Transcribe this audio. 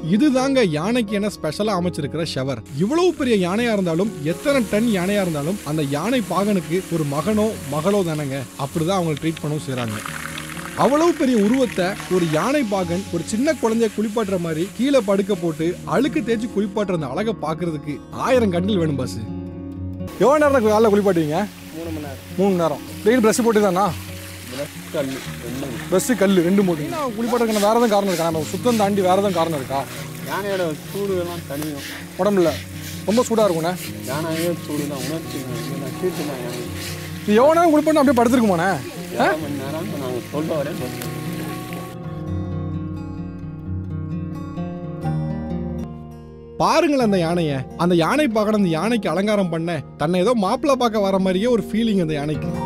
இதுதாங்க யானைக்கு என ஸ்பெஷலா அமைச்சிருக்கிற ஷவர் இவ்வளவு பெரிய யானையா இருந்தாலும் எத்தனை டன் யானையா இருந்தாலும் அந்த யானை பாகனுக்கு ஒரு மகனோ மகளோ தானங்க அப்படிதான் அவங்க ட்ரீட் பண்ணவும் செய்றாங்க அவ்வளவு பெரிய உருவத்தை ஒரு யானை பாகன் ஒரு சின்ன குழந்தைய குளிப்பாட்டுற மாதிரி கீழே படுக்க போட்டு அழுக்கு தேய்ச்சி குளிப்பாட்டுற அந்த அழகை பார்க்கிறதுக்கு ஆயிரம் கண்ணில் வேணும் பாஸ் எவ்வளோ நேரம் காலைல குளிப்பாட்டுவீங்க மூணு மணி நேரம் மூணு மணி நேரம் டெய்லி ப்ரெஷ் போட்டு தானா பிரஷ் கல் ரெண்டும் ப்ரெஷ்ஷு கல் ரெண்டு மூணு குளிப்பாட்டுறதுக்கு வேற எதுவும் காரணம் இருக்கா நம்ம சுத்தம் தாண்டி வேற எதுவும் காரணம் இருக்கா யானையோட சூடு எல்லாம் தனியும் உடம்புல ரொம்ப சூடாக இருக்கும்ண்ணே யானையே சூடு தான் உணர்ச்சி சீட்டு தான் யானை இது எவ்வளோ நேரம் குளிப்பாட்டு அப்படியே படுத்துருக்குமாண்ணே ஏழு மணி நேரம் நாங்கள் சொல்ல வரேன் சொல்லுவோம் பாருங்கள் அந்த யானையை அந்த யானை பார்க்கணும் அந்த யானைக்கு அலங்காரம் பண்ண தன்னை ஏதோ மாப்பிள்ளை பார்க்க வர மாதிரியே ஒரு ஃபீலிங் அந்த யானைக்கு